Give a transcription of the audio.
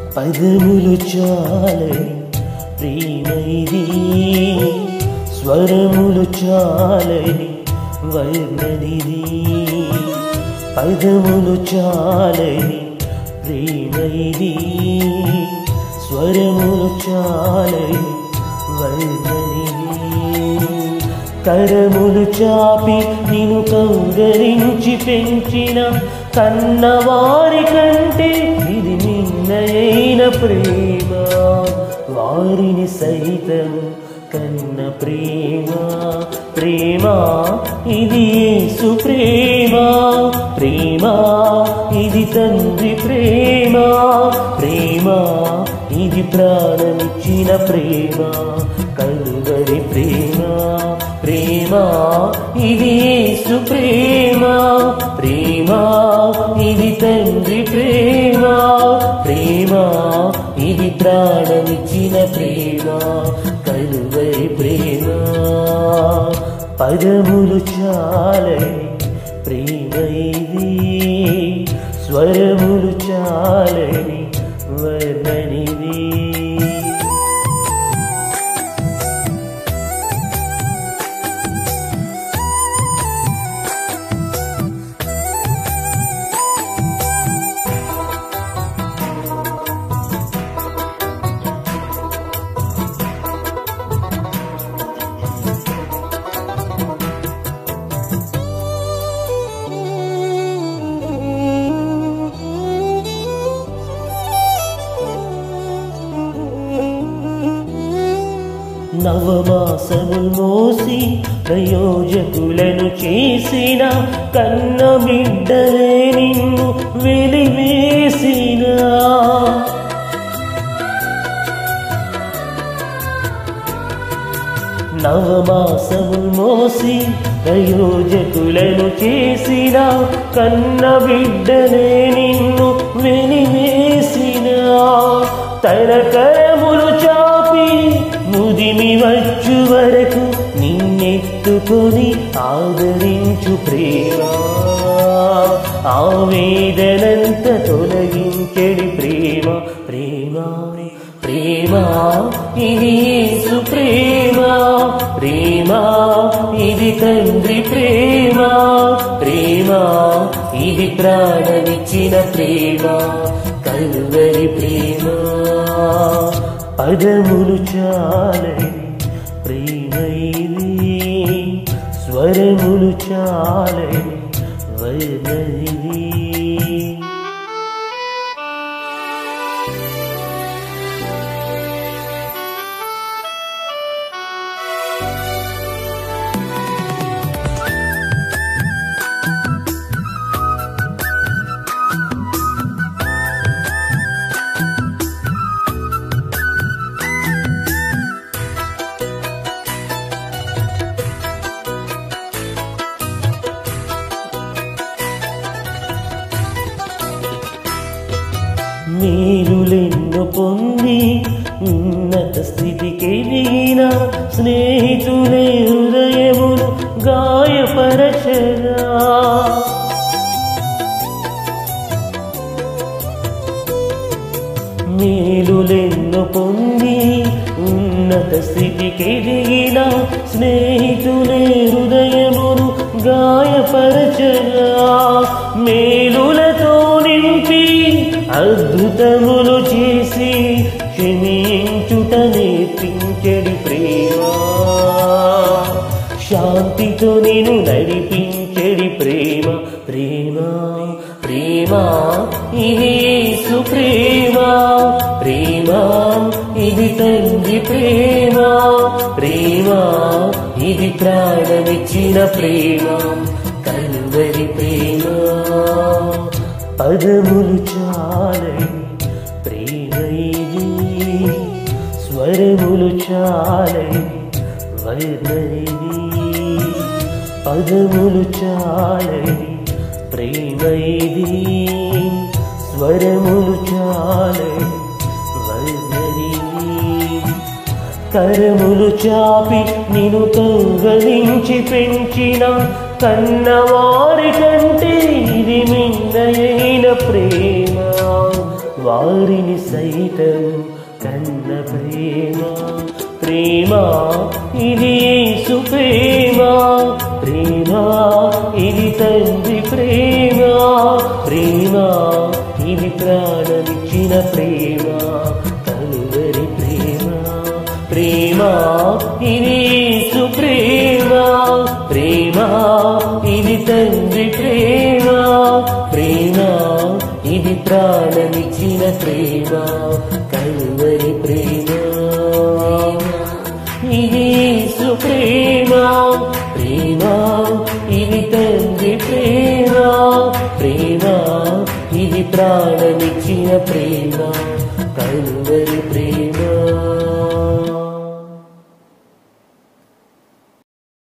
పదములు చాలని ప్రేమ ఇది స్వరములు చాలని వర్ణనిది పదములు చాలని ప్రేమ ఇది స్వరములు చాలని వర్ణనిది కరములు చాపి నిన్ను కౌగరించి పెంచిన కన్నవారి కంటే ఇది నిన్నయైన ప్రేమ వారిని సైతం కన్న ప్రేమ ప్రేమ ఇది యేసు ప్రేమ ప్రేమ ఇది తండ్రి ప్రేమ ప్రేమ ఇది ప్రాణమిచ్చిన ప్రేమ కలువరి ప్రేమ ప్రేమ ఇది యేసు ప్రేమ ప్రేమ ఇది తండ్రి ప్రేమ ప్రేమ ఇది ప్రాణమిచ్చిన ప్రేమ కలువరి ప్రేమ పదములు చాలని ప్రేమ ఇది స్వరములు చాలని వర్ణనిది నవమాసములు మోసి ప్రయోజకులను చేసిన కన్న బిడ్డలే నిన్ను వెలివేసిన నవమాసములు మోసి ప్రయోజకులను చేసిన కన్న బిడ్డలే నిన్ను వెలివేసిన తన కరములు చాపి ముదిమి వచ్చు వరకు నిన్నెత్తుకొని ఆదరించు ప్రేమ ఆవేదనంత తొలగించెడి ప్రేమ ప్రేమ ప్రేమ ఇది యేసు ప్రేమ ప్రేమ ఇది తండ్రి ప్రేమ ప్రేమ ఇది ప్రాణమిచ్చిన ప్రేమ కలువరి ప్రేమ పదములు చాలని ప్రేమ ఇది స్వరములు చాలని వర్ణనిది మేలులెన్ను పొంది ఉన్నత స్థితికి ఎదిగిన స్నేహితులే హృదయమును గాయపరచగా మేలులెన్ను పొంది ఉన్నత స్థితికి ఎదిగిన స్నేహితులే హృదయమును గాయపరచగా మేలులతో నింపి అద్భుతములు చేసి క్షమించుట నేర్పించడి ప్రేమ శాంతితో నేను నడిపించడి ప్రేమ ప్రేమ ప్రేమ ఇది యేసు ప్రేమ ప్రేమ ఇది తండ్రి ప్రేమ ప్రేమ ఇది ప్రాణమిచ్చిన ప్రేమ కలువరి ప్రేమ పదములు చాలని ప్రేమ ఇది స్వరములు చాలని వర్ణనిది పదములు చాలని ప్రేమ ఇది స్వరములు చాలని వర్ణనిది కరములు చాపి నిన్ను కౌగలించి పెంచిన కన్నవారి కంటే ఇది మిన్నయైన ప్రేమ వారిని సైతం కన్న ప్రేమ ప్రేమ ఇది యేసు ప్రేమ ప్రేమ ఇది తండ్రి ప్రేమ ప్రేమ ఇది ప్రాణమిచ్చిన ప్రేమ కలువరి ప్రేమ ప్రేమ ఇది యేసు ప్రేమ ప్రేమ ఇది తండ్రి ప్రేమ ప్రేమ ఇది ప్రాణమిచ్చిన ప్రేమ కలువరి ప్రేమ ఇది యేసు ప్రేమ ప్రేమ ఇది తండ్రి ప్రేమ ప్రేమ ఇది ప్రాణమిచ్చిన ప్రేమ